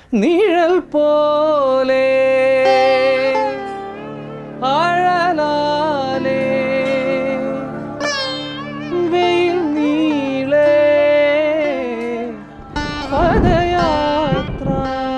നിഴൽ പോലെ ആഴലാലേ വെയിൽ നീളേ പദയാത്ര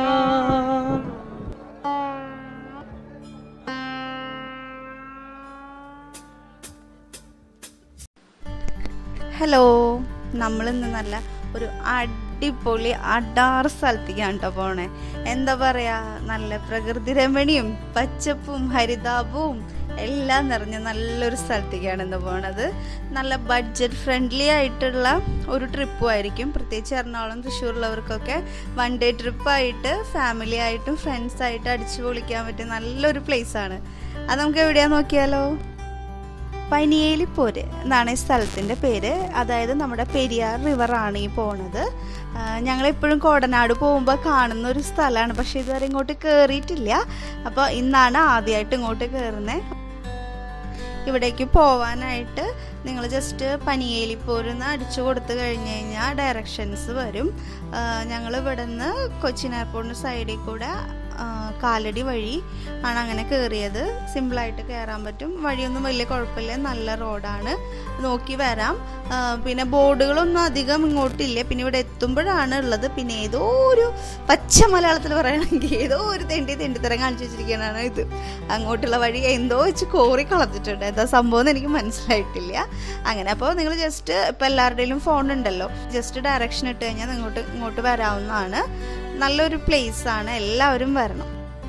ഹലോ നമ്മളിന്ന് നല്ല ഒരു അടിപൊളി അടാറ് സ്ഥലത്തേക്കാണ് കേട്ടോ പോണേ എന്താ പറയാ നല്ല പ്രകൃതി രമണിയും പച്ചപ്പും ഹരിതാപവും എല്ലാം നിറഞ്ഞ നല്ലൊരു സ്ഥലത്തേക്കാണ് ഇന്ന് പോണത് നല്ല ബഡ്ജറ്റ് ഫ്രണ്ട്ലി ആയിട്ടുള്ള ഒരു ട്രിപ്പും ആയിരിക്കും പ്രത്യേകിച്ച് എറണാകുളം തൃശ്ശൂരുള്ളവർക്കൊക്കെ വൺ ഡേ ട്രിപ്പായിട്ട് ഫാമിലി ആയിട്ടും ഫ്രണ്ട്സ് ആയിട്ട് അടിച്ചു പൊളിക്കാൻ പറ്റിയ നല്ലൊരു place ആണ് അത് നമുക്ക് എവിടെയാന്ന് നോക്കിയാലോ പനിയേലിപ്പോര് എന്നാണ് ഈ സ്ഥലത്തിൻ്റെ പേര് അതായത് നമ്മുടെ പെരിയാർ റിവറാണ് ഈ പോണത് ഞങ്ങളെപ്പോഴും കോടനാട് പോകുമ്പോൾ കാണുന്ന ഒരു സ്ഥലമാണ് പക്ഷേ ഇതുവരെ ഇങ്ങോട്ട് കയറിയിട്ടില്ല അപ്പോൾ ഇന്നാണ് ആദ്യമായിട്ട് ഇങ്ങോട്ട് കയറുന്നത് ഇവിടേക്ക് പോവാനായിട്ട് നിങ്ങൾ ജസ്റ്റ് പനിയേലിപ്പോരുന്ന് അടിച്ചു കൊടുത്തു കഴിഞ്ഞ് കഴിഞ്ഞാൽ ഡയറക്ഷൻസ് വരും ഞങ്ങൾ ഇവിടെ നിന്ന് കൊച്ചിൻ എയർപോർട്ടിന് സൈഡിൽ കൂടെ ആ, കാലടി വഴി ആണ് അങ്ങനെ കയറിയത് സിമ്പിളായിട്ട് കയറാൻ പറ്റും വഴിയൊന്നും വലിയ കുഴപ്പമില്ല നല്ല റോഡാണ് നോക്കി വരാം ആ, പിന്നെ ബോർഡുകളൊന്നും അധികം ഇങ്ങോട്ടില്ല പിന്നെ ഇവിടെ എത്തുമ്പോഴാണ് ഉള്ളത് പിന്നെ ഏതോ ഒരു പച്ച മലയാളത്തിൽ പറയുകയാണെങ്കിൽ ഏതോ ഒരു തെണ്ടി തെണ്ടിത്തരം കാണിച്ചു വെച്ചിരിക്കുന്നതാണ് ഇത് അങ്ങോട്ടുള്ള വഴി എന്തോ വെച്ച് കോറി കളഞ്ഞിട്ടുണ്ട് എന്താ സംഭവം എന്ന് എനിക്ക് മനസ്സിലായിട്ടില്ല അങ്ങനെ അപ്പോൾ നിങ്ങൾ ജസ്റ്റ് ഇപ്പം എല്ലാവരുടെയും ഫോൺ ഉണ്ടല്ലോ ജസ്റ്റ് ഡയറക്ഷൻ ഇട്ട് കഴിഞ്ഞാൽ ഇങ്ങോട്ട് ഇങ്ങോട്ട് വരാവുന്നതാണ് നല്ലൊരു പ്ലേസ് ആണ് എല്ലാവരും വരണം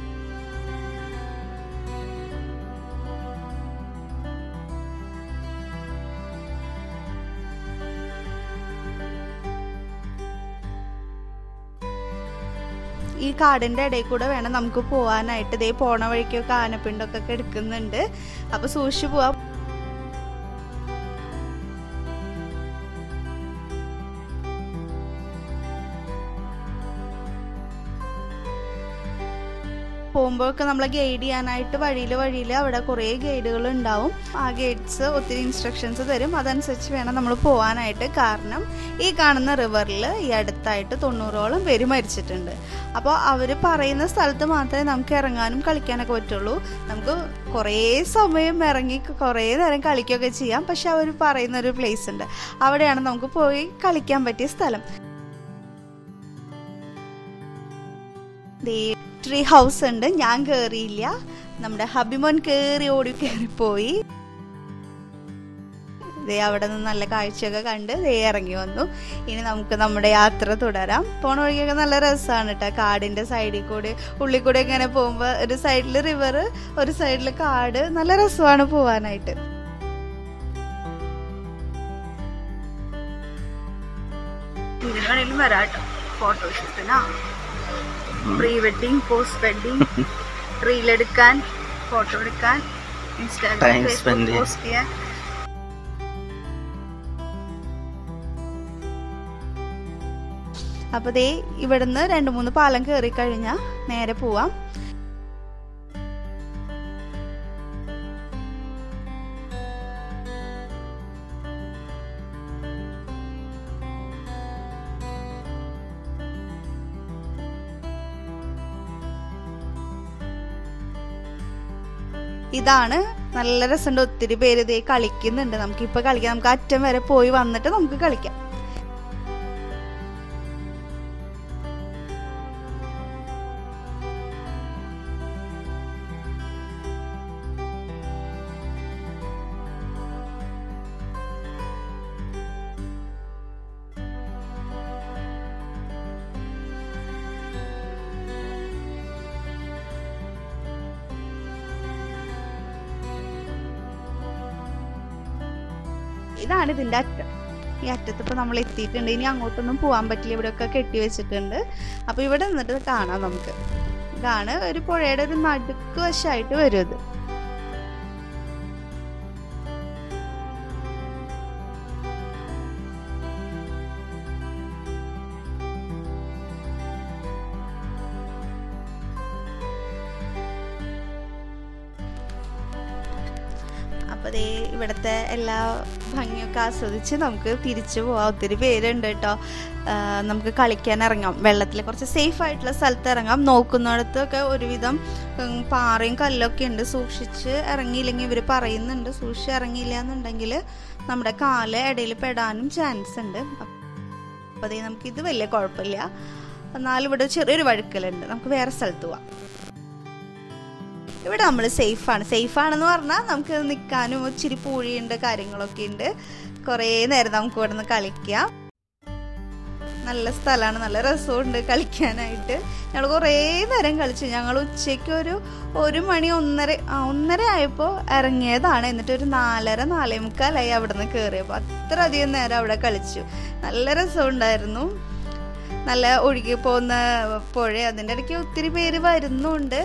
ഈ കാടിൻ്റെ ഇടയിൽ കൂടെ വേണം നമുക്ക് പോകാനായിട്ട് ഇതേ പോണ വഴിക്കൊക്കെ ആനപ്പിണ്ടൊക്കെ എടുക്കുന്നുണ്ട് അപ്പോൾ സൂക്ഷിച്ചു പോവാം പോകുമ്പോഴൊക്കെ നമ്മളെ ഗൈഡ് ചെയ്യാനായിട്ട് വഴിയിൽ വഴിയിൽ അവിടെ കുറേ ഗൈഡുകൾ ഉണ്ടാവും ആ ഗൈഡ്സ് ഒത്തിരി ഇൻസ്ട്രക്ഷൻസ് തരും അതനുസരിച്ച് വേണം നമ്മൾ പോകാനായിട്ട് കാരണം ഈ കാണുന്ന റിവറിൽ ഈ അടുത്തായിട്ട് തൊണ്ണൂറോളം പേര് മരിച്ചിട്ടുണ്ട് അപ്പോൾ അവർ പറയുന്ന സ്ഥലത്ത് മാത്രമേ നമുക്ക് ഇറങ്ങാനും കളിക്കാനൊക്കെ പറ്റുള്ളൂ നമുക്ക് കുറേ സമയം ഇറങ്ങി കുറേ നേരം കളിക്കുകയൊക്കെ ചെയ്യാം പക്ഷെ അവർ പറയുന്ന ഒരു പ്ലേസ് ഉണ്ട് അവിടെയാണ് നമുക്ക് പോയി കളിക്കാൻ പറ്റിയ സ്ഥലം ദേ ട്രീ ഹൗസ് ഉണ്ട് ഞാൻ കേറിയില്ല നമ്മുടെ ഹബിമോൻ കേറി ഓടി കയറിപ്പോയി ദേ അവിടെ നിന്ന് നല്ല കാഴ്ചയൊക്കെ കണ്ട് ദേ ഇറങ്ങി വന്നു ഇനി നമുക്ക് നമ്മുടെ യാത്ര തുടരാം പോണ വഴിക്കൊക്കെ നല്ല രസമാണ് കേട്ടോ കാടിൻ്റെ സൈഡിൽ കൂടി ഉള്ളിൽ കൂടെ ഇങ്ങനെ പോകുമ്പോൾ ഒരു സൈഡിൽ റിവർ ഒരു സൈഡിൽ കാട് നല്ല രസമാണ് പോവാനായിട്ട് ഇതിന് വേണമെങ്കിലും വരാം കേട്ടോ ഫോട്ടോഷൂട്ടിനാ pre wedding post wedding reel എടുക്കാൻ ഫോട്ടോ എടുക്കാൻ ഇൻസ്റ്റാഗ്രാം Time spend ഫേസ്ബുക്ക് ചെയ്യാൻ. പോസ്റ്റ് ചെയ്യാൻ അപ്പൊ ദേ ഇവിടുന്ന് രണ്ട് മൂന്ന് പാലം കയറി കഴിഞ്ഞാൽ നേരെ പോവാം ഇതാണ് നല്ല രസമുണ്ട് ഒത്തിരി പേര് ഇതേ കളിക്കുന്നുണ്ട് നമുക്കിപ്പോ കളിക്കാം നമുക്ക് അറ്റം വരെ പോയി വന്നിട്ട് നമുക്ക് കളിക്കാം ഇതാണ് ഇതിന്റെ അറ്റം ഈ അറ്റത്ത് ഇപ്പൊ നമ്മൾ എത്തിയിട്ടുണ്ട് ഇനി അങ്ങോട്ടൊന്നും പോകാൻ പറ്റില്ല ഇവിടെയൊക്കെ കെട്ടി വെച്ചിട്ടുണ്ട് അപ്പൊ ഇവിടെ നിന്നിട്ട് കാണാം നമുക്ക് ഇതാണ് ഒരു പുഴയുടെ ഒരു നടുക്ക് വശമായിട്ട് വരും ഇത് അപ്പോൾ ദേ ഇവിടുത്തെ എല്ലാ ഭംഗിയൊക്കെ ആസ്വദിച്ച് നമുക്ക് തിരിച്ചു പോവാം ഒത്തിരി പേരുണ്ട് കേട്ടോ ആ, നമുക്ക് കളിക്കാൻ ഇറങ്ങാം വെള്ളത്തിൽ കുറച്ച് സേഫ് ആയിട്ടുള്ള സ്ഥലത്ത് ഇറങ്ങാം നോക്കുന്നിടത്തൊക്കെ ഒരുവിധം ഉം, പാറയും കല്ലൊക്കെ ഉണ്ട് സൂക്ഷിച്ച് ഇറങ്ങിയില്ലെങ്കിൽ ഇവർ പറയുന്നുണ്ട് സൂക്ഷിച്ച് ഇറങ്ങിയില്ല എന്നുണ്ടെങ്കിൽ നമ്മുടെ കാല് ഇടയിൽ പെടാനും ചാൻസ് ഉണ്ട് അപ്പോൾ അതേ നമുക്ക് ഇത് വലിയ കുഴപ്പമില്ല എന്നാലും ഇവിടെ ചെറിയൊരു വഴുക്കലുണ്ട് നമുക്ക് വേറെ സ്ഥലത്ത് പോവാം ഇവിടെ നമ്മൾ സേഫാണ് സേഫാണെന്ന് പറഞ്ഞാൽ നമുക്ക് നിൽക്കാനും ഇച്ചിരി പൂഴിയുണ്ട് കാര്യങ്ങളൊക്കെ ഉണ്ട് കുറേ നേരം നമുക്ക് ഇവിടെ നിന്ന് കളിക്കാം നല്ല സ്ഥലമാണ് നല്ല രസമുണ്ട് കളിക്കാനായിട്ട് ഞങ്ങൾ കുറേ നേരം കളിച്ചു ഞങ്ങൾ ഉച്ചയ്ക്ക് ഒരു ഒരു മണി ഒന്നര ആ, ഒന്നര ആയപ്പോൾ ഇറങ്ങിയതാണ് എന്നിട്ട് ഒരു നാലര നാലേ മുക്കാലായി അവിടെ നിന്ന് കയറിയപ്പോൾ അത്ര അധികം നേരം അവിടെ കളിച്ചു നല്ല രസമുണ്ടായിരുന്നു നല്ല ഒഴുകി പോകുന്ന പുഴ അതിൻ്റെ ഇടയ്ക്ക് ഒത്തിരി പേര് വരുന്നുണ്ട്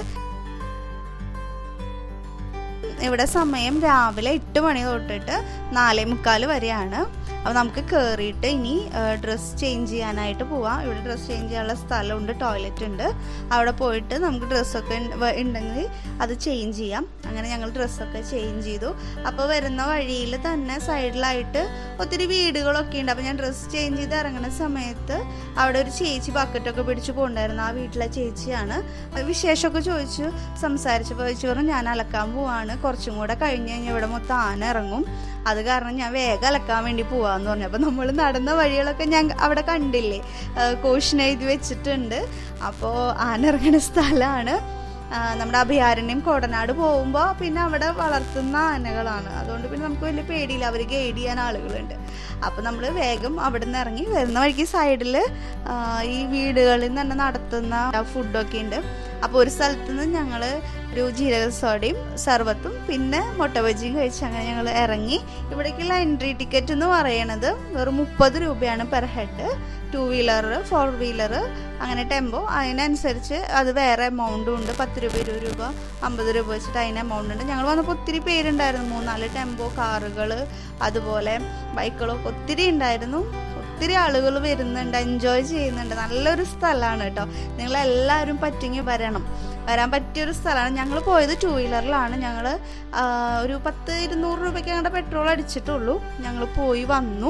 ഇവിടെ സമയം രാവിലെ എട്ട് മണി തൊട്ടിട്ട് നാലേ മുക്കാൽ വരെയാണ് അപ്പോൾ നമുക്ക് കയറിയിട്ട് ഇനി ഡ്രസ്സ് ചേഞ്ച് ചെയ്യാനായിട്ട് പോവാം ഇവിടെ ഡ്രസ്സ് ചേഞ്ച് ചെയ്യാനുള്ള സ്ഥലമുണ്ട് ടോയ്ലറ്റ് ഉണ്ട് അവിടെ പോയിട്ട് നമുക്ക് ഡ്രസ്സൊക്കെ ഉണ്ടെങ്കിൽ അത് ചേഞ്ച് ചെയ്യാം അങ്ങനെ ഞങ്ങൾ ഡ്രസ്സൊക്കെ ചേഞ്ച് ചെയ്തു അപ്പോൾ വരുന്ന വഴിയിൽ തന്നെ സൈഡിലായിട്ട് ഒത്തിരി വീടുകളൊക്കെ ഉണ്ട് അപ്പോൾ ഞാൻ ഡ്രസ്സ് ചേഞ്ച് ചെയ്ത് ഇറങ്ങുന്ന സമയത്ത് അവിടെ ഒരു ചേച്ചി ബക്കറ്റൊക്കെ പിടിച്ച് പോണ്ടായിരുന്നു ആ വീട്ടിലെ ചേച്ചിയാണ് അത് വിശേഷമൊക്കെ ചോദിച്ചു സംസാരിച്ചപ്പോൾ ചോദിച്ചു പറഞ്ഞു ഞാൻ അലക്കാൻ പോവാണ് കുറച്ചും കൂടെ കഴിഞ്ഞ് കഴിഞ്ഞാൽ ഇവിടെ മൊത്തം ആന ഇറങ്ങും അത് കാരണം ഞാൻ വേഗം അലക്കാൻ വേണ്ടി പോവാന്ന് പറഞ്ഞു അപ്പോൾ നമ്മൾ നടന്ന വഴികളൊക്കെ ഞാൻ അവിടെ കണ്ടില്ലേ കോഷൻ എഴുതി വെച്ചിട്ടുണ്ട് അപ്പോൾ ആന ഇറങ്ങുന്ന സ്ഥലമാണ് ആ, നമ്മുടെ അഭയാരണ്യം കോടനാട് പോകുമ്പോൾ പിന്നെ അവിടെ വളർത്തുന്ന ആനകളാണ് അതുകൊണ്ട് പിന്നെ നമുക്ക് വലിയ പേടിയില്ല അവർ ഗൈഡ് ചെയ്യാൻ ആളുകളുണ്ട് അപ്പോൾ നമ്മൾ വേഗം അവിടെ നിന്ന് ഇറങ്ങി വരുന്ന വഴിക്ക് സൈഡിൽ ഈ വീടുകളിൽ നിന്ന് തന്നെ നടത്തുന്ന ഫുഡൊക്കെ ഉണ്ട് അപ്പോൾ ഒരു സ്ഥലത്ത് നിന്ന് ഞങ്ങൾ ഒരു ജീരക സോഡയും സർബത്തും പിന്നെ മുട്ട ബജിയും കഴിച്ച് അങ്ങനെ ഞങ്ങൾ ഇറങ്ങി ഇവിടേക്കുള്ള എൻട്രി ടിക്കറ്റ് എന്ന് പറയണത് വെറും മുപ്പത് രൂപയാണ് per head two wheeler four wheeler അങ്ങനെ ടെമ്പോ അതിനനുസരിച്ച് അത് വേറെ എമൗണ്ടും ഉണ്ട് പത്ത് രൂപ ഇരുപത് രൂപ അമ്പത് രൂപ വെച്ചിട്ട് അതിന് എമൗണ്ട് ഉണ്ട് ഞങ്ങൾ വന്നപ്പോൾ ഒത്തിരി പേരുണ്ടായിരുന്നു മൂന്നാല് ടെമ്പോ കാറുകൾ അതുപോലെ ബൈക്കുകളൊക്കെ ഒത്തിരി ഉണ്ടായിരുന്നു ഒത്തിരി ആളുകൾ വരുന്നുണ്ട് എൻജോയ് ചെയ്യുന്നുണ്ട് നല്ലൊരു സ്ഥലമാണ് കേട്ടോ നിങ്ങളെല്ലാവരും പറ്റുമെങ്കിൽ വരണം വരാൻ പറ്റിയൊരു സ്ഥലമാണ് ഞങ്ങൾ പോയത് ടു വീലറിലാണ് ഞങ്ങൾ ഒരു പത്ത് ഇരുന്നൂറ് രൂപയ്ക്ക് ഞങ്ങളുടെ പെട്രോൾ അടിച്ചിട്ടുള്ളൂ ഞങ്ങൾ പോയി വന്നു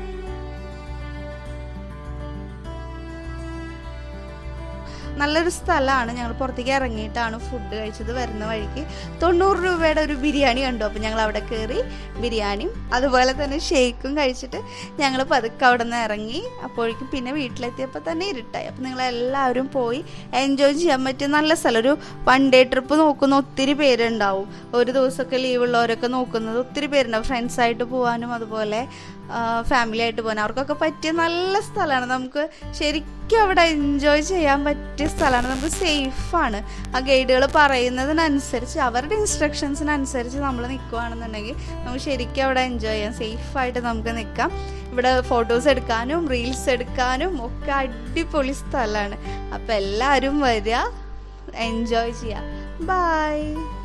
നല്ലൊരു സ്ഥലമാണ് ഞങ്ങൾ പുറത്തേക്ക് ഇറങ്ങിയിട്ടാണ് ഫുഡ് കഴിച്ചത് വരുന്ന വഴിക്ക് തൊണ്ണൂറ് രൂപയുടെ ഒരു ബിരിയാണി കണ്ടു അപ്പോൾ ഞങ്ങൾ അവിടെ കയറി ബിരിയാണിയും അതുപോലെ തന്നെ ഷേക്കും കഴിച്ചിട്ട് ഞങ്ങൾ പതുക്കെ അവിടെ നിന്ന് ഇറങ്ങി അപ്പോഴേക്കും പിന്നെ വീട്ടിലെത്തിയപ്പോൾ തന്നെ ഇരുട്ടായി അപ്പോൾ നിങ്ങളെല്ലാവരും പോയി എൻജോയ് ചെയ്യാൻ പറ്റിയ നല്ല സ്ഥലം ഒരു വൺ ഡേ ട്രിപ്പ് നോക്കുന്ന ഒത്തിരി പേരുണ്ടാവും ഒരു ദിവസമൊക്കെ ലീവ് ഉള്ളവരൊക്കെ നോക്കുന്നത് ഒത്തിരി പേരുണ്ടാവും ഫ്രണ്ട്സായിട്ട് പോകാനും അതുപോലെ ഫാമിലി ആയിട്ട് പോകാൻ അവർക്കൊക്കെ പറ്റിയ നല്ല സ്ഥലമാണ് നമുക്ക് ശരിക്കും അവിടെ എൻജോയ് ചെയ്യാൻ പറ്റിയ സ്ഥലമാണ് നമുക്ക് സേഫാണ് ആ ഗൈഡുകൾ പറയുന്നതിനനുസരിച്ച് അവരുടെ ഇൻസ്ട്രക്ഷൻസിനനുസരിച്ച് നമ്മൾ നിൽക്കുകയാണെന്നുണ്ടെങ്കിൽ നമുക്ക് ശരിക്കും അവിടെ എൻജോയ് ചെയ്യാം സേഫായിട്ട് നമുക്ക് നിൽക്കാം ഇവിടെ ഫോട്ടോസ് എടുക്കാനും റീൽസ് എടുക്കാനും ഒക്കെ അടിപൊളി സ്ഥലമാണ് അപ്പോൾ എല്ലാവരും വരിക എൻജോയ് ചെയ്യുക ബൈ